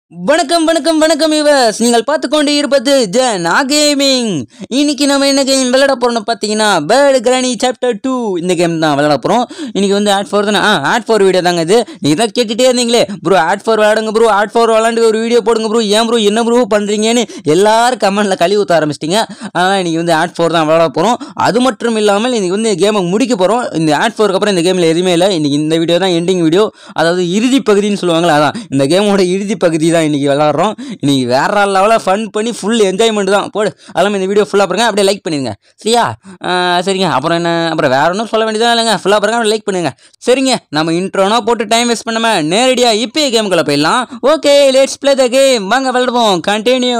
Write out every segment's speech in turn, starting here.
வணக்கம் வணக்கம் வணக்கம் இவஸ் நீங்கள் பார்த்து கொண்டு இருப்பது ஜனா கேமிங் இன்னைக்கு நம்ம என்ன கேம் விளையாட போறோம்னு பார்த்தீங்கன்னா பேர்டு கிராணி சாப்டர் டூ இந்த கேம் தான் விளையாட போகிறோம் இன்னைக்கு வந்து ஆட் ஃபோர் தானே ஆ ஆட் ஃபோர் வீடியோ தாங்க இது நீங்கள் தான் கேட்டுகிட்டே இருந்தீங்களே ப்ரோ ஆட் ஃபோர் விளையாடுங்க ப்ரோ ஆட் ஃபோர் விளாண்டு ஒரு வீடியோ போடுங்க ப்ரோ ஏன் ப்ரோ என்ன ப்ரோ பண்ணுறீங்கன்னு எல்லாரும் கமெண்ட்டில் கழுவி ஊற்ற ஆரம்பிச்சிட்டிங்க அதனால் இன்னைக்கு வந்து ஆட் ஃபோர் தான் விளையாட போகிறோம் அது மட்டும் இல்லாமல் இன்னைக்கு வந்து கேமை முடிக்க போகிறோம் இந்த ஆட் ஃபோருக்கு அப்புறம் இந்த கேமில் எதுவுமே இல்லை இன்னைக்கு இந்த வீடியோ தான் எண்டிங் வீடியோ அதாவது இறுதி பகுதின்னு சொல்லுவாங்களே அதான் இந்த கேமோட இறுதி பகுதி தான் இன்னைக்கு விளாட்றோம் இன்னைக்கு வேற லெவலாக ஃபன் பண்ணி ஃபுல் என்ஜாய்மெண்ட் தான் போடு அதெல்லாம் இந்த வீடியோ ஃபுல்லாக பாருங்க அப்படியே லைக் பண்ணிடுங்க சரியா ஆ, சரிங்க அப்புறம் என்ன அப்புறம் வேற ஒன்றும் சொல்ல வேண்டியதா இல்லைங்க ஃபுல்லாக பாருங்க அப்படியே லைக் பண்ணுங்க சரிங்க நம்ம இன்ட்ரோனா போட்டு டைம் வேஸ்ட் பண்ணாம நேரடியாக இப்பயே கேமுக்குள்ளே போயிடலாம் okay let's play the game வாங்க விளாடுவோம் கண்டினியூ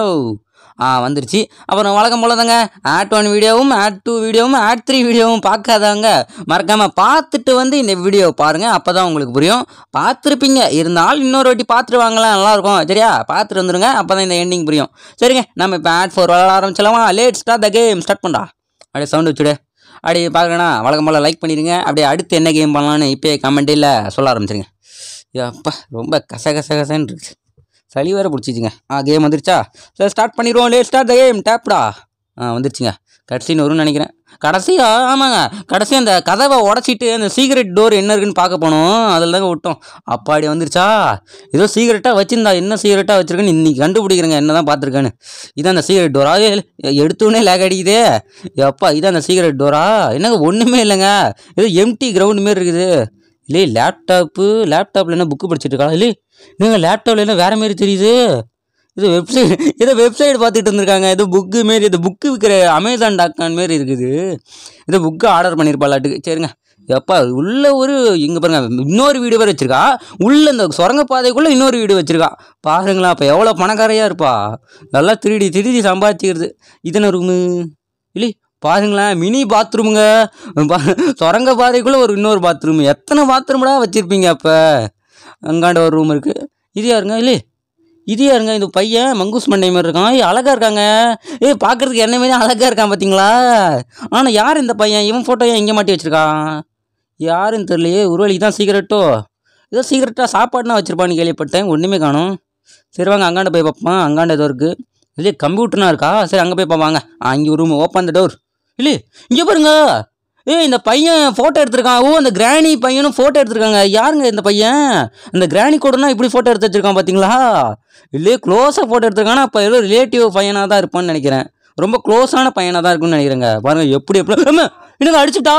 ஆ வந்துருச்சு அப்புறம் வழக்கம் போல தாங்க ஆட் ஒன் வீடியோவும் ஆட் டூ வீடியோவும் ஆட் த்ரீ வீடியோவும் பார்க்காதவங்க மறக்காமல் பார்த்துட்டு வந்து இந்த வீடியோ பாருங்கள் அப்போ தான் உங்களுக்கு புரியும் பார்த்துருப்பீங்க இருந்தாலும் இன்னொரு வாட்டி பார்த்துட்டு வாங்கலாம் நல்லாயிருக்கும் சரியா பார்த்துட்டு வந்துருங்க அப்போ தான் இந்த எண்டிங் புரியும் சரிங்க நம்ம இப்போ ஆட் ஃபோர் விளாட ஆரம்பிச்சலாமா let start the game start பண்ணா அப்படியே சவுண்ட் வச்சுடு அப்படியே பார்க்கறேன்னா வழக்கம் போல் லைக் பண்ணிடுங்க அப்படியே அடுத்து என்ன கேம் பண்ணலான்னு இப்போயே கமெண்ட்டில் சொல்ல ஆரம்பிச்சிருங்க அப்பா ரொம்ப கச கச கசன்னு இருக்கு சளி வேறு பிடிச்சிச்சிங்க ஆ கேம் வந்துருச்சா சரி ஸ்டார்ட் பண்ணிடுவோம் லேட் ஸ்டார்ட் த கேம் டேப்டா ஆ வந்துருச்சுங்க கடைசின்னு வரும்னு நினைக்கிறேன் கடைசியா ஆமாங்க கடைசி அந்த கதவை உடச்சிட்டு அந்த சீக்ரெட் டோர் என்ன இருக்குன்னு பார்க்க போனோம் அதில் தாங்க விட்டோம் அப்பாடி வந்துருச்சா ஏதோ சீக்ரெட்டாக வச்சிருந்தா என்ன சீக்ரெட்டாக வச்சிருக்கேன்னு இன்னைக்கு கண்டுபிடிக்கிறேங்க என்ன தான் பார்த்துருக்கேன்னு இதான் அந்த சீக்ரெட் டோரா எடுத்தோடனே லேக் அடிக்குதே எப்பா இதான் அந்த சீக்ரெட் டோரா என்னங்க ஒன்றுமே இல்லைங்க ஏதோ எம்டி கிரவுண்ட் மாரி இருக்குது இல்லை லேப்டாப்பு லேப்டாப்பில் என்ன புக்கு படிச்சுட்டு இருக்கா இல்லை என்னங்க லேப்டாப்பில் என்ன வேறு மாரி தெரியுது இது வெப்சைட் ஏதோ வெப்சைட் பார்த்துட்டு இருந்திருக்காங்க ஏதோ புக்கு மாரி இந்த புக்கு விற்கிற அமேசான் டாட் காம் மாரி இருக்குது ஏதோ புக்கு ஆர்டர் பண்ணியிருப்பாளாட்டுக்கு சரிங்க எப்பா உள்ள ஒரு இங்கே பாருங்க இன்னொரு வீடு வேறு வச்சிருக்கா உள்ள இந்த சுரங்கப்பாதைக்குள்ளே இன்னொரு வீடு வச்சிருக்கா பாருங்களா அப்போ எவ்வளோ பணக்காரையாக இருப்பா நல்லா திருடி திருடி சம்பாதிச்சிக்கிறது இதன ரூமு இல்லை பாருங்களேன் மினி பாத்ரூமுங்க பா சுரங்க பாதைக்குள்ளே ஒரு இன்னொரு பாத்ரூம் எத்தனை பாத்ரூம்டா வச்சுருப்பீங்க அப்போ அங்காண்ட ஒரு ரூம் இருக்குது இது யாருங்க இல்லை இது யாருங்க இந்த பையன் மங்கூஸ் மண்டை மாதிரி இருக்கான் ஏய் அழகா இருக்காங்க ஏய் பார்க்கறதுக்கு என்ன மாரி அழகா இருக்கான் பார்த்தீங்களா ஆனால் யார் இந்த பையன் இவன் ஃபோட்டோ ஏன் இங்கே மாட்டி வச்சிருக்கான் யாருன்னு தெரியலையே ஒருவேளைக்கு தான் சீக்கிரட்டோ ஏதோ சீக்கிரட்டாக சாப்பாடுனா வச்சிருப்பான்னு கேள்விப்பட்டேன் ஒன்றுமே காணும் சரி வாங்க அங்காண்ட போய் பார்ப்போம் அங்காண்ட ஏதோ இருக்குது இல்லையே கம்ப்யூட்டர்னா இருக்கா சரி அங்கே போய் பார்ப்பாங்க ஆ இங்கே ஒரு ரூம் ஓப்பன் த டோர் இல்லையே இங்கே பாருங்க ஏய் இந்த பையன் ஃபோட்டோ எடுத்திருக்கான் ஓ அந்த கிராணி பையனும் ஃபோட்டோ எடுத்திருக்காங்க யாருங்க இந்த பையன் அந்த கிராணி கூடனா இப்படி ஃபோட்டோ எடுத்து வச்சிருக்கான் பார்த்தீங்களா இல்லையே க்ளோஸாக ஃபோட்டோ எடுத்திருக்கானா அப்போ ஏதோ ரிலேட்டிவ் பையனாக தான் இருப்பான்னு நினைக்கிறேன் ரொம்ப க்ளோஸான பையனாக தான் இருக்கும்னு நினைக்கிறேங்க பாருங்க எப்படி எப்படி அம்மா, என்னங்க அடிச்சுட்டா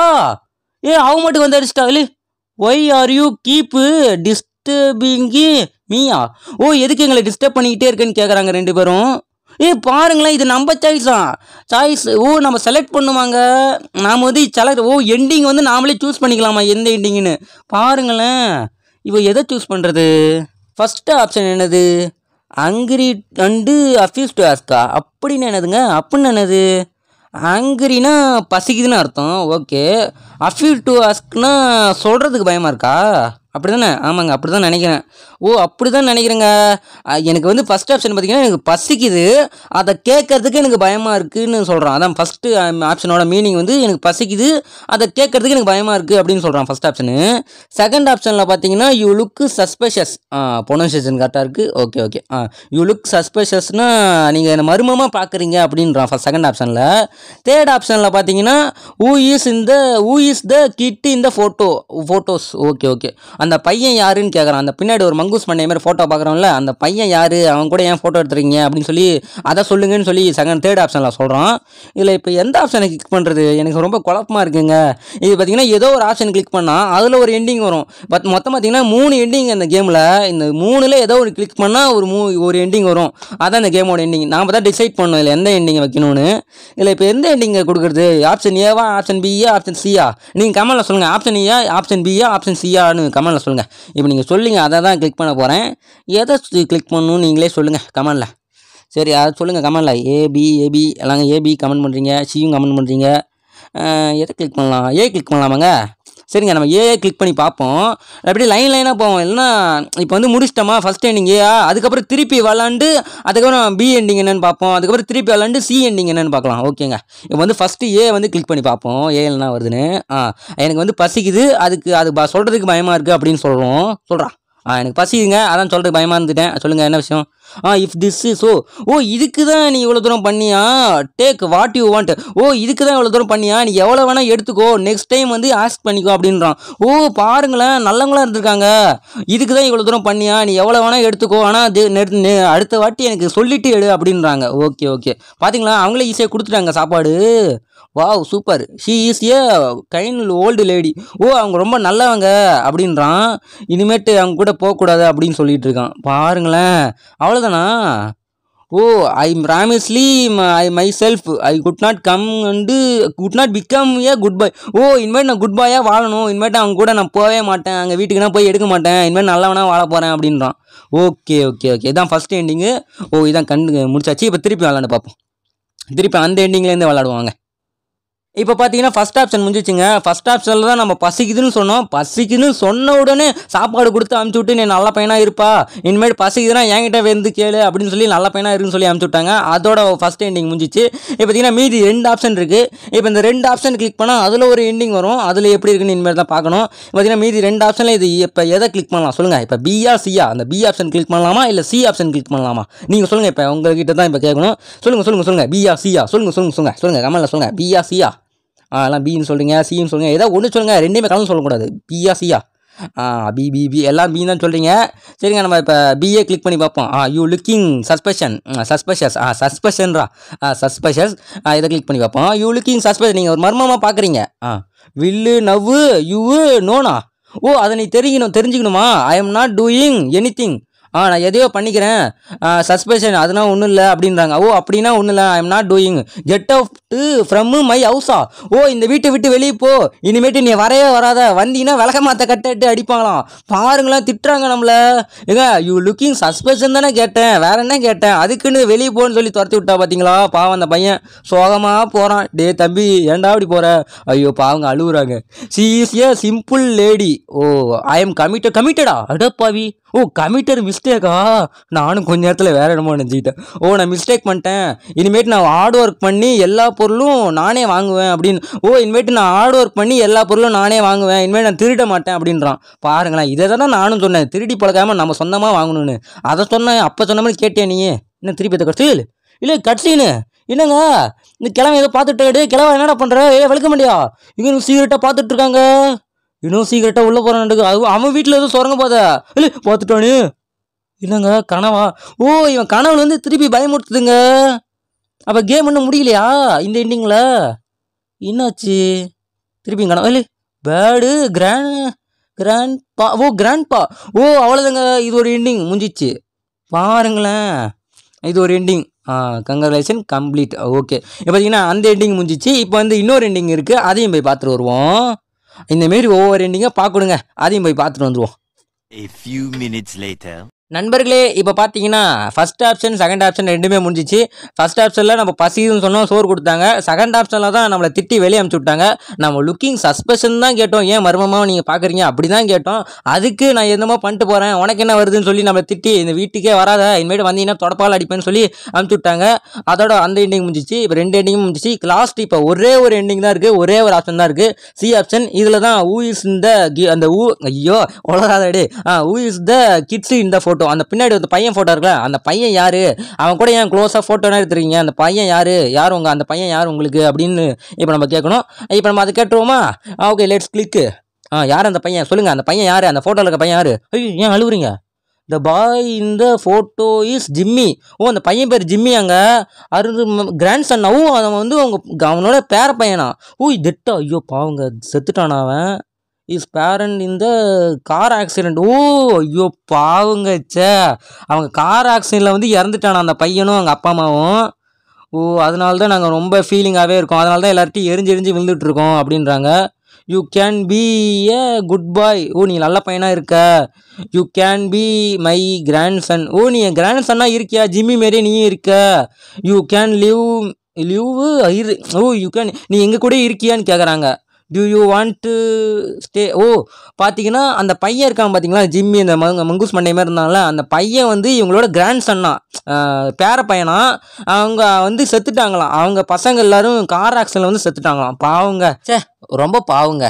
ஏ அவன் மட்டும் வந்து அடிச்சிட்டா இல்லை why are you keep disturbing மீயா ஓ எதுக்கு எங்களை டிஸ்டர்ப் பண்ணிக்கிட்டே இருக்கேன்னு கேட்குறாங்க ரெண்டு பேரும் ஏ பாருங்களேன் இது நம்ம சாய்ஸ் தான் சாய்ஸ் ஓ நம்ம செலக்ட் பண்ணுவாங்க நாம் வந்து செலக்ட் ஓ எண்டிங் வந்து நாமளே சூஸ் பண்ணிக்கலாமா எந்த எண்டிங்னு பாருங்களேன் இப்போ எதை சூஸ் பண்ணுறது ஃபஸ்ட்டு ஆப்ஷன் என்னது அங்கிரி அண்டு அஃப்யூஸ் டு ஆஸ்கா அப்படின்னு என்னதுங்க அப்படின்னு என்னது ஆங்கிரினா பசிக்குதுன்னு அர்த்தம் ஓகே அஃபீல் டு ஆஸ்க்னா சொல்கிறதுக்கு பயமாக இருக்கா அப்படி தானே ஆமாங்க அப்படி தான் நினைக்கிறேன் ஓ அப்படி தான் நினைக்கிறேங்க அஹ், எனக்கு வந்து ஃபஸ்ட் ஆப்ஷன் பார்த்தீங்கன்னா எனக்கு பசிக்குது அதை கேட்கறதுக்கு எனக்கு பயமாக இருக்குன்னு சொல்கிறான் அதான் ஃபஸ்ட்டு ஆப்ஷனோட மீனிங் வந்து எனக்கு பசிக்குது அதை கேட்கறதுக்கு எனக்கு பயமாக இருக்குது அப்படின்னு சொல்கிறான் ஃபஸ்ட் ஆப்ஷனு செகண்ட் ஆப்ஷனில் பார்த்தீங்கன்னா யூ லுக் சஸ்பெஷஸ் ப்ரொனன்சியேஷன் கரெக்டாக இருக்குது okay okay ah you look சஸ்பெஷஸ்னா நீங்கள் என்ன மர்மமாக பார்க்குறீங்க அப்படின்றான் ஃபஸ்ட் செகண்ட் ஆப்ஷனில் தேர்ட் ஆப்ஷனில் பார்த்தீங்கன்னா ஊ இஸ் இந்த ஊ இஸ் த கிட் இந்த ஃபோட்டோ ஃபோட்டோஸ் ஓகே ஓகே அந்த பையன் யாருன்னு கேட்குறான் அந்த பின்னாடி ஒரு மங்கூஸ் பண்ண மாதிரி ஃபோட்டோ பார்க்குறோம்ல அந்த பையன் யார் அவன் கூட ஏன் ஃபோட்டோ எடுத்துறீங்க அப்படின்னு சொல்லி அதை சொல்லுங்கன்னு சொல்லி செகண்ட் தேர்ட் ஆப்ஷனில் சொல்கிறான் இதில் இப்போ எந்த ஆப்ஷனை கிளிக் பண்ணுறது எனக்கு ரொம்ப குழப்பமா இருக்குங்க இது பார்த்தீங்கன்னா ஏதோ ஒரு ஆப்ஷன் கிளிக் பண்ணால் அதில் ஒரு எண்டிங் வரும் பட் மொத்தம் பார்த்தீங்கன்னா மூணு எண்டிங் இந்த கேமில் இந்த மூணில் ஏதோ ஒரு கிளிக் பண்ணால் ஒரு மூ ஒரு எண்டிங் வரும் அதான் இந்த கேமோட எண்டிங் நாம் தான் டிசைட் பண்ணோம் இதில் எந்த எண்டிங் வைக்கணும்னு இதில் இப்போ எந்த எண்டிங்கை கொடுக்குறது ஆப்ஷன் ஏவா ஆப்ஷன் பியா ஆப்ஷன் சியா நீங்கள் கமெண்டில் சொல்லுங்கள் ஆப்ஷன் ஏ ஆப்ஷன் பியா ஆப்ஷன் சியான்னு கமெண்டில் சொல்லுங்கள் இப்போ நீங்கள் சொல்லுங்கள் அதை தான் கிளிக் பண்ண போகிறேன் எதை கிளிக் பண்ணணும் நீங்களே சொல்லுங்கள் கமெண்டில் சரி அதை சொல்லுங்கள் கமெண்டில் ஏபி ஏபி எல்லாங்க ஏபி கமெண்ட் பண்ணுறீங்க சியும் கமெண்ட் பண்ணுறீங்க எதை கிளிக் பண்ணலாம் ஏ கிளிக் பண்ணலாமாங்க சரிங்க நம்ம ஏஏ கிளிக் பண்ணி பார்ப்போம் அப்படியே லைன் லைனாக போவோம் இல்லைன்னா இப்போ வந்து முடிச்சிட்டோமா ஃபஸ்ட் எண்டிங் ஏஆ அதுக்கப்புறம் திருப்பி விளாண்டு அதுக்கப்புறம் பி எண்டிங் என்னன்னு பார்ப்போம் அதுக்கப்புறம் திருப்பி விளாண்டு சி எண்டிங் என்னன்னு பார்க்கலாம் ஓகேங்க இப்போ வந்து ஃபஸ்ட்டு ஏ வந்து கிளிக் பண்ணி பார்ப்போம் ஏ என்ன வருதுன்னு ஆ எனக்கு வந்து பசிக்குது அதுக்கு அது ப- சொல்கிறதுக்கு பயமாக இருக்குது அப்படின்னு சொல்கிறோம் சொல்கிறா ஆ எனக்கு பசிங்க அதான் சொல்கிறதுக்கு பயமாக இருந்துட்டேன் சொல்லுங்கள் என்ன விஷயம் ஆ இஃப் திஸ் இஸ் ஓ ஓ இதுக்கு தான் நீ இவ்வளோ தூரம் பண்ணியா டேக் வாட் யூ வாண்ட் ஓ இதுக்கு தான் இவ்வளோ தூரம் பண்ணியா நீ எவ்வளோ வேணால் எடுத்துக்கோ நெக்ஸ்ட் டைம் வந்து ஆஸ்க் பண்ணிக்கோ அப்படின்றான் ஓ பாருங்களேன் நல்லவங்களா இருந்திருக்காங்க இதுக்கு தான் இவ்வளோ தூரம் பண்ணியா நீ எவ்வளோ வேணால் எடுத்துக்கோ ஆனால் அடுத்த வாட்டி எனக்கு சொல்லிட்டு எடு அப்படின்றாங்க ஓகே ஓகே பார்த்தீங்களா அவங்களே ஈஸியாக கொடுத்துட்டாங்க சாப்பாடு wow super she is a kind old lady ஓ அவங்க ரொம்ப நல்லவங்க அப்படின்றான் இனிமேட்டு அவங்க கூட போகக்கூடாது அப்படின்னு சொல்லிட்டு இருக்கான் பாருங்களேன் அவ்வளோதானா ஓ ஐ ராமிஸ்லி I myself I could not come and could not become a good boy ஓ இனிமேல் நான் குட் பாயாக வாழணும் இனிமேட்டு அவங்க கூட நான் போகவே மாட்டேன் அங்கே வீட்டுக்கு நான் போய் எடுக்க மாட்டேன் இனிமேல் நல்லவனா வாழ போகிறேன் அப்படின்றான் ஓகே ஓகே ஓகே இதான் ஃபஸ்ட் எண்டிங்கு ஓ இதான் கண்டு முடிச்சாச்சு இப்போ திருப்பி விளாண்டு பார்ப்போம் திருப்பி அந்த எண்டிங்லேருந்து விளாடுவாங்க இப்போ பார்த்தீங்கன்னா ஃபஸ்ட் ஆப்ஷன் முடிஞ்சிச்சுங்க ஃபஸ்ட் ஆப்ஷனில் தான் நம்ம பசிக்குதுன்னு சொன்னோம் பசிக்குதுன்னு சொன்ன உடனே சாப்பாடு கொடுத்து அமுச்சு விட்டு நீ நல்ல பையனாக இருப்பா இனிமேல் பசிக்குதுன்னா என்கிட்ட வந்து கேளு அப்படின்னு சொல்லி நல்ல பையனாக இருக்குன்னு சொல்லி அமுச்சு விட்டாங்க அதோட ஃபஸ்ட் எண்டிங் முடிஞ்சிச்சு இப்போ பார்த்தீங்கன்னா மீதி ரெண்டு ஆப்ஷன் இருக்குது இப்போ இந்த ரெண்டு ஆப்ஷன் கிளிக் பண்ணால் அதில் ஒரு எண்டிங் வரும் அதில் எப்படி இருக்குன்னு இனிமேல் தான் பார்க்கணும் பார்த்தீங்கன்னா மீதி ரெண்டு ஆப்ஷனில் இது இப்போ எதை கிளிக் பண்ணலாம் சொல்லுங்கள் இப்போ பிஆ சியா அந்த பி ஆப்ஷன் கிளிக் பண்ணலாமா இல்லை சி ஆப்ஷன் கிளிக் பண்ணலாமா நீங்கள் சொல்லுங்கள் இப்போ உங்ககிட்ட தான் இப்போ கேட்கணும் சொல்லுங்கள் சொல்லுங்கள் சொல்லுங்கள் பிஆ சியா சொல்லுங்கள் சொல்லுங்கள் சொல்லுங்கள் சொல்லுங்கள் கமலில் சொல்லுங்கள் பிஆ சியா ஆ எல்லாம் பின்னு சொல்கிறீங்க சின்னு சொல்லுங்கள் ஏதோ ஒன்று சொல்லுங்கள் ரெண்டுமே கலந்து சொல்லக்கூடாது பியா சியா ஆ பி பி பி எல்லாம் பி தான் சொல்கிறீங்க சரிங்க நம்ம இப்போ பிஏ கிளிக் பண்ணி பார்ப்போம் ah you looking suspicion suspicious ah சஸ்பெஷன்ரா ஆ சஸ்பெஷஸ் ஆ இதை கிளிக் பண்ணி பார்ப்போம் யூ லுக்கிங் சஸ்பெஷன் நீங்கள் ஒரு மர்மமாக பார்க்குறீங்க ஆ வில்லு நவ்வு யூவு நோனா ஓ அதை நீ தெரிஞ்சுக்கணும் தெரிஞ்சுக்கணுமா I am not doing anything ah நான் எதையோ பண்ணிக்கிறேன் சஸ்பெஷன் அதெல்லாம் ஒன்றும் இல்லை அப்படின்றாங்க ஓ அப்படின்னா ஒன்றும் இல்லை I am not doing get out from my ஹவுஸா ஓ இந்த வீட்டை விட்டு வெளியே போ இனிமேட்டு நீ வரவே வராத வந்தீங்கன்னா விளக்க மாத்த கட்டிட்டு அடிப்பாங்களாம் பாருங்களேன் திட்டுறாங்க நம்மள ஏங்க யூ லுக்கிங் சஸ்பெஷன் தானே கேட்டேன் வேற என்ன கேட்டேன் அதுக்குன்னு வெளியே போன்னு சொல்லி துரத்தி விட்டா பார்த்தீங்களா பாவம் அந்த பையன் சோகமாக போகிறான் டே தம்பி ஏன்டா அப்படி போகிற ஐயோ பாவங்க அழுகுறாங்க she is a simple lady ஓ ஐ எம் கமிட்டட் கமிட்டடா அடப்பாவி ஓ கமிட்டட் மிஸ்டேக்கா நானும் கொஞ்ச நேரத்தில் வேற என்னமோ நினச்சிக்கிட்டேன் ஓ நான் மிஸ்டேக் பண்ணிட்டேன் இனிமேட்டு நான் ஹார்ட் ஒர்க் பண்ணி எல்லா பொருளும் நானே வாங்குவேன் அப்படின்னு ஓ இனிமேட்டு நான் ஹார்ட் ஒர்க் பண்ணி எல்லா பொருளும் நானே வாங்குவேன் இனிமேல் நான் திருட மாட்டேன் அப்படின்றான் பாருங்களேன் இதை தானே நானும் சொன்னேன் திருடி பழக்காம நம்ம சொந்தமாக வாங்கணும்னு அதை சொன்னேன் அப்போ சொன்ன மாதிரி கேட்டியா நீ என்ன திருப்பி அதை கட்சி இல்லை கட்சின்னு என்னங்க இந்த கிழமை ஏதோ பார்த்துட்டு கிழமை என்னடா பண்ணுற ஏ வெளுக்க மாட்டியா இங்கே சீக்கிரட்டாக பார்த்துட்டு இருக்காங்க இன்னும் சீக்கிரட்டாக உள்ளே போகிறான் அது அவன் வீட்டில் எதுவும் சுரங்க போதா இல்லை பார்த்துட்டானு இல்லைங்க கனவா ஓ இவன் கனவுல வந்து திருப்பி பயமுறுத்துதுங்க அப்போ கேம் இன்னும் முடியலையா இந்த எண்டிங்கில் என்னாச்சு திருப்பி கனவு இல்லை பேடு கிராண்ட் கிராண்ட் பா ஓ கிராண்ட் பா ஓ அவ்வளோதாங்க இது ஒரு எண்டிங் முடிஞ்சிச்சு பாருங்களேன் இது ஒரு ending ah congratulation complete okay இப்போ பார்த்தீங்கன்னா அந்த எண்டிங் முடிஞ்சிச்சு இப்போ வந்து இன்னொரு எண்டிங் இருக்குது அதையும் போய் பார்த்துட்டு வருவோம் இந்தமாரி ஒவ்வொரு எண்டிங்காக பார்க்கணுங்க அதையும் போய் பார்த்துட்டு வந்துடுவோம் A few minutes later. நண்பர்களே இப்போ பார்த்தீங்கன்னா ஃபர்ஸ்ட் ஆப்ஷன் செகண்ட் ஆப்ஷன் ரெண்டுமே முடிஞ்சிச்சு ஃபர்ஸ்ட் ஆப்ஷனில் நம்ம பசின்னு சொன்னோம் சோறு கொடுத்தாங்க செகண்ட் ஆப்ஷனில் தான் நம்மளை திட்டி வெளியே அமுச்சு விட்டாங்க நம்ம லுக்கிங் சஸ்பெஷன் தான் கேட்டோம் ஏன் மர்மமாக நீங்கள் பார்க்குறீங்க அப்படி தான் கேட்டோம் அதுக்கு நான் என்னமோ பண்ணிட்டு போகிறேன் உனக்கு என்ன வருதுன்னு சொல்லி நம்மளை திட்டி இந்த வீட்டுக்கே வராத இனிமேட்டு வந்தீங்கன்னா தொடப்பால் அடிப்பேன்னு சொல்லி அமுச்சு விட்டாங்க அதோட அந்த எண்டிங் முடிஞ்சிச்சு இப்போ ரெண்டு எண்டிங்கும் முடிஞ்சிச்சு லாஸ்ட் இப்போ ஒரே ஒரு எண்டிங் தான் இருக்குது ஒரே ஒரு ஆப்ஷன் தான் இருக்குது சி ஆப்ஷன் இதில் தான் ஊ இஸ் இந்த அந்த ஊ ஐயோ உலகாதடி ah who is the kids இந்த ஃபோட்டோ அந்த பின்னாடி ஒரு பையன் ஃபோட்டோ இருக்குல்ல அந்த பையன் யாரு அவன் கூட ஏன் க்ளோஸாக ஃபோட்டோனா எடுத்துருக்கீங்க அந்த பையன் யாரு யார் உங்க அந்த பையன் யார் உங்களுக்கு அப்படின்னு இப்போ நம்ம கேட்கணும் இப்போ நம்ம அதை கேட்டுருவோமா ஓகே லெட்ஸ் கிளிக்கு ஆ யார் அந்த பையன் சொல்லுங்க அந்த பையன் யாரு அந்த ஃபோட்டோவில் இருக்க பையன் யாரு ஐயோ ஏன் அழுவுறீங்க த பாய் இந்த ஃபோட்டோ இஸ் ஜிம்மி ஓ அந்த பையன் பேர் ஜிம்மி அங்கே அரு கிராண்ட் சன் ஓ அவன் வந்து அவங்க அவனோட பேர பையனா ஓ திட்டா ஐயோ பாவங்க செத்துட்டானா அவன் இஸ் பேரண்ட் இந்த கார் ஆக்சிடென்ட் ஓ ஐயோ பாவங்க ச்சே அவங்க கார் ஆக்சிடெண்ட்டில் வந்து இறந்துட்டானா அந்த பையனும் அவங்க அப்பா அம்மாவும் ஓ அதனால தான் நாங்கள் ரொம்ப ஃபீலிங்காகவே இருக்கோம் அதனால தான் எல்லார்ட்டையும் எரிஞ்சு எரிஞ்சு விழுந்துட்டு இருக்கோம் அப்படின்றாங்க you can be a good boy ஓ நீ நல்ல பையனாக இருக்க you can be my grandson ஓ நீ என் கிராண்ட் சன்னாக இருக்கியா ஜிம்மி மாரியே நீயும் இருக்க யூ கேன் லிவ் லிவ் இரு ஓ யூ கேன் நீ எங்கள் கூட இருக்கியான்னு கேட்குறாங்க do you want to stay ஓ பார்த்தீங்கன்னா அந்த பையன் இருக்கான் பார்த்தீங்களா ஜிம்மி இந்த மங்க மங்குஸ் மண்டை மாதிரி இருந்தாங்களே அந்த பையன் வந்து இவங்களோட கிராண்ட் சன்னா பேர பையனா அவங்க வந்து செத்துட்டாங்களாம் அவங்க பசங்க எல்லாரும் கார் ஆக்சிடென்ட்ல வந்து செத்துட்டாங்களாம் பாவங்க ச்சே ரொம்ப பாவங்க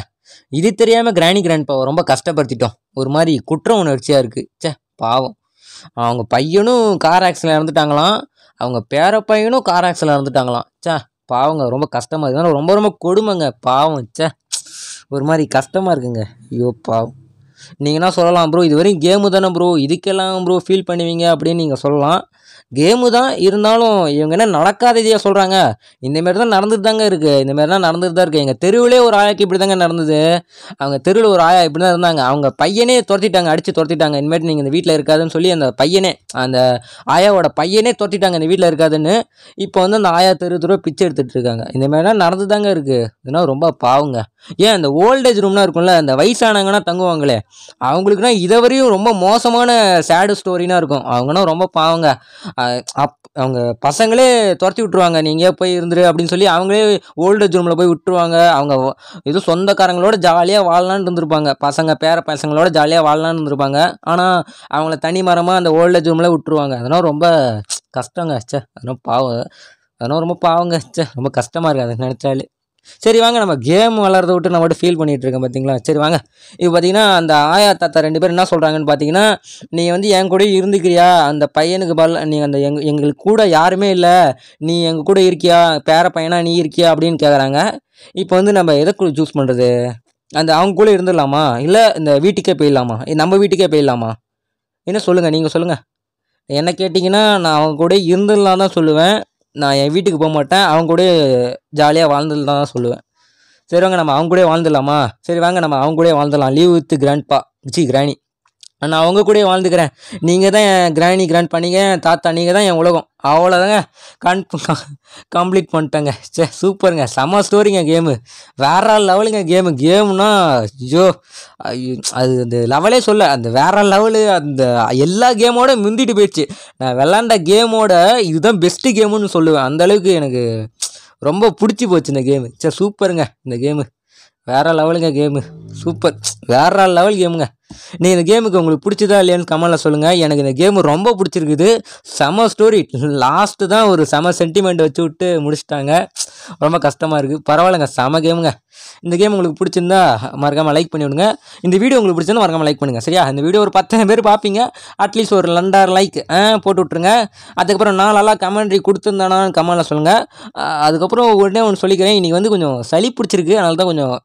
இது தெரியாமல் கிராணி கிராண்ட் பாவை ரொம்ப கஷ்டப்படுத்திட்டோம் ஒரு மாதிரி குற்ற உணர்ச்சியாக இருக்குது ச்சே பாவம் அவங்க பையனும் கார் ஆக்சிடென்ட் இறந்துட்டாங்களாம் அவங்க பேர பையனும் கார் ஆக்சிடென்ட் இறந்துட்டாங்களாம் ச்சே பாவங்க ரொம்ப கஷ்டமாக இருக்குது ரொம்ப ரொம்ப கொடுமைங்க பாவம் ச்சே ஒரு மாதிரி கஷ்டமாக இருக்குங்க ஐயோ பாவம் நீங்கள் என்ன சொல்லலாம் ப்ரோ இது வரையும் கேமு தானே ப்ரோ இதுக்கெல்லாம் ப்ரோ ஃபீல் பண்ணுவீங்க அப்படின்னு நீங்கள் சொல்லலாம் கேமு தான் இருந்தாலும் இவங்க என்ன நடக்காததையா சொல்கிறாங்க இந்தமாரி தான் நடந்துட்டு தாங்க இருக்குது இந்தமாரி தான் நடந்துட்டு தான் இருக்குது எங்கள் தெருவிலே ஒரு ஆயாக்கு இப்படி தாங்க நடந்தது அவங்க தெருவில் ஒரு ஆயா இப்படி தான் இருந்தாங்க அவங்க பையனே துரத்திட்டாங்க அடித்து துரத்திட்டாங்க இனிமேட்டு நீங்கள் இந்த வீட்டில் இருக்காதுன்னு சொல்லி அந்த பையனே அந்த ஆயாவோட பையனே துரத்திட்டாங்க இந்த வீட்டில் இருக்காதுன்னு இப்போ வந்து அந்த ஆயா தெரு தெருவ பிச்சை எடுத்துகிட்டு இருக்காங்க இந்த மாதிரிலாம் நடந்து தாங்க இருக்குது இதெல்லாம் ரொம்ப பாவங்க ஏன் அந்த ஓல்டேஜ் ரூம்லாம் இருக்கும்ல அந்த வயசானவங்கன்னா தங்குவாங்களே அவங்களுக்குனா இதை வரையும் ரொம்ப மோசமான சேடு ஸ்டோரினா இருக்கும் அவங்கன்னா ரொம்ப பாவங்க அஹ் அப் அவங்க பசங்களே துரத்தி விட்ருவாங்க நீங்கள் போய் இருந்துரு அப்படின்னு சொல்லி அவங்களே ஓல்டேஜ் ரூமில் போய் விட்டுருவாங்க அவங்க வ- ஏதோ சொந்தக்காரங்களோட ஜாலியாக வாழலான்னு இருந்திருப்பாங்க பசங்க பேர பசங்களோட ஜாலியாக வாழலான்னு இருந்திருப்பாங்க ஆனால் அவங்கள தனி மரமாக அந்த ஓல்டேஜ் ரூமில் விட்டுருவாங்க அதெல்லாம் ரொம்ப கஷ்டங்க ச்சே அதெல்லாம் பாவம் அதெல்லாம் ரொம்ப பாவங்க ச்சே ரொம்ப கஷ்டமாக இருக்குது அதை நினச்சாலே சரி வாங்க நம்ம கேம் விளாட்றத விட்டு நான் மட்டும் ஃபீல் பண்ணிகிட்டு இருக்கேன் பார்த்தீங்களா சரி வாங்க இப்போ பார்த்தீங்கன்னா அந்த ஆயா தாத்தா ரெண்டு பேரும் என்ன சொல்கிறாங்கன்னு பார்த்தீங்கன்னா நீ வந்து என் கூட இருந்துக்கிறியா அந்த பையனுக்கு பதில் நீ அந்த எங்க எங்களுக்கு கூட யாருமே இல்லை நீ எங்கள் கூட இருக்கியா பேர பையனா நீ இருக்கியா அப்படின்னு கேட்குறாங்க இப்போ வந்து நம்ம எதை சூஸ் பண்ணுறது அந்த அவங்க கூட இருந்துடலாமா இல்லை இந்த வீட்டுக்கே போயிடலாமா இல்ல நம்ம வீட்டுக்கே போயிடலாமா என்ன சொல்லுங்கள் நீங்கள் சொல்லுங்கள் என்ன கேட்டிங்கன்னா நான் அவங்க கூட இருந்துடலாம் தான் சொல்லுவேன் நான் என் வீட்டுக்கு போக மாட்டேன் அவங்க கூட ஜாலியாக வாழ்ந்துடலாம் தான் சொல்லுவேன் சரி வாங்க நம்ம அவங்க கூட வாழ்ந்துடலாமா சரி வாங்க நம்ம அவங்க கூட வாழ்ந்துடலாம் லீவ் வித் கிராண்ட்பா சி கிராணி நான் அவங்க கூடயே வாழ்ந்துக்கிறேன் நீங்கள் தான் என் கிராணி கிராண்ட் பண்ணீங்க தாத்தா நீங்கள் தான் என் உலகம் அவ்வளோதாங்க கன் கம்ப்ளீட் பண்ணிட்டேங்க சே சூப்பருங்க செம ஸ்டோரிங்க கேமு வேற லெவலுங்க கேமு கேமுனா ஐயோ ஐயோ, அது அந்த லெவலே சொல்ல அந்த வேற லெவலு அந்த எல்லா கேமோட முந்திட்டு போயிடுச்சு நான் விளாண்ட கேமோட இதுதான் பெஸ்ட்டு கேமுன்னு சொல்லுவேன் அந்த அளவுக்கு எனக்கு ரொம்ப பிடிச்சி போச்சு இந்த கேமு சே சூப்பருங்க இந்த கேமு வேற லெவலுங்க கேமு சூப்பர் வேற லெவல் கேமுங்க நீ இந்த கேமுக்கு உங்களுக்கு பிடிச்சதா இல்லையான்னு கமெண்ட்டில் சொல்லுங்கள் எனக்கு இந்த கேமு ரொம்ப பிடிச்சிருக்குது செம ஸ்டோரி லாஸ்ட்டு தான் ஒரு செம சென்டிமெண்ட் வச்சு விட்டு முடிச்சிட்டாங்க ரொம்ப கஷ்டமாக இருக்குது பரவாயில்லைங்க செம கேமுங்க இந்த கேம் உங்களுக்கு பிடிச்சிருந்தா மறக்காமல் லைக் பண்ணி விடுங்க இந்த வீடியோ உங்களுக்கு பிடிச்சிருந்தா மறக்காமல் லைக் பண்ணுங்கள் சரியா இந்த வீடியோ ஒரு பத்தாயிரம் பேர் பார்ப்பீங்க அட்லீஸ்ட் ஒரு ரெண்டாயிரம் லைக் போட்டு விட்ருங்க அதுக்கப்புறம் நான் நல்லா கமெண்ட்ரி கொடுத்துருந்தானான்னு கமெண்ட்டில் சொல்லுங்கள் அதுக்கப்புறம் உடனே ஒன்று சொல்லிக்கிறேன் இன்றைக்கி வந்து கொஞ்சம் சளி பிடிச்சிருக்கு அதனால தான் கொஞ்சம்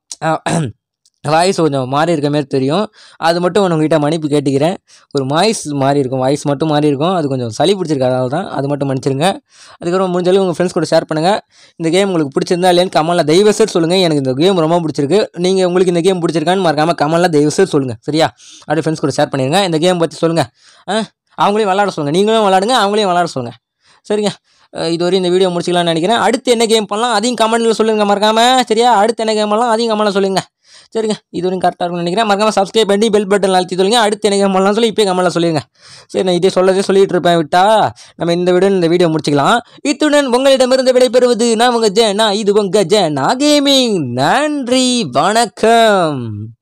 வாய்ஸ் கொஞ்சம் மாறி இருக்க மாதிரி தெரியும் அது மட்டும் உங்ககிட்ட மன்னிப்பு கேட்டுக்கிறேன் ஒரு வாய்ஸ் மாறி இருக்கும் வாய்ஸ் மட்டும் மாறி இருக்கும் அது கொஞ்சம் சளி பிடிச்சிருக்கு அதனால தான் அது மட்டும் மன்னிச்சிருங்க அதுக்கப்புறம் முடிஞ்சாலும் உங்கள் ஃப்ரெண்ட்ஸ் கூட ஷேர் பண்ணுங்கள் இந்த கேம் உங்களுக்கு பிடிச்சிருந்தா இல்லையான்னு கமலில் தயவு செய்து சொல்லுங்கள் எனக்கு இந்த கேம் ரொம்ப பிடிச்சிருக்கு நீங்கள் உங்களுக்கு இந்த கேம் பிடிச்சிருக்கான்னு மறக்காமல் கமலில் தயவு செய்து சொல்லுங்கள் சரியா அப்படியே ஃப்ரெண்ட்ஸ் கூட ஷேர் பண்ணிடுங்க இந்த கேம் பற்றி சொல்லுங்கள் ஆ அவங்களையும் விளாட சொல்லுங்கள் நீங்களும் விளாடுங்க அவங்களையும் விளாட சொல்லுங்கள் சரிங்க அஹ் இதுவரை இந்த வீடியோ முடிச்சிக்கலாம்னு நினைக்கிறேன் அடுத்து என்ன கேம் பண்ணலாம் அதையும் கமெண்ட்டில் சொல்லுங்கள் மறக்காமல் சரியா அடுத்து என்ன கேம் பண்ணலாம் அதையும் கமெண்ட்டில் சொல்லுங்கள் சரிங்க இது வரைக்கும் கரெக்டாக இருக்கும்னு நினைக்கிறேன் மறக்காம சப்ஸ்கிரைப் பண்ணி பெல் பட்டன் அழுத்தி சொல்லுங்க அடுத்து என்ன கேம் பண்ணலாம் சொல்லி இப்போ கமெண்ட்டில் சொல்லிடுங்க சரி நான் இதே சொல்லதே சொல்லிட்டு இருப்பேன் விட்டா நம்ம இந்த வீடியோ இந்த வீடியோ முடிச்சுக்கலாம் இத்துடன் உங்களிடமிருந்து விடைபெறுவது நான் உங்கள் ஜே நான் இது உங்கள் ஜே நான் கேமிங் நன்றி வணக்கம்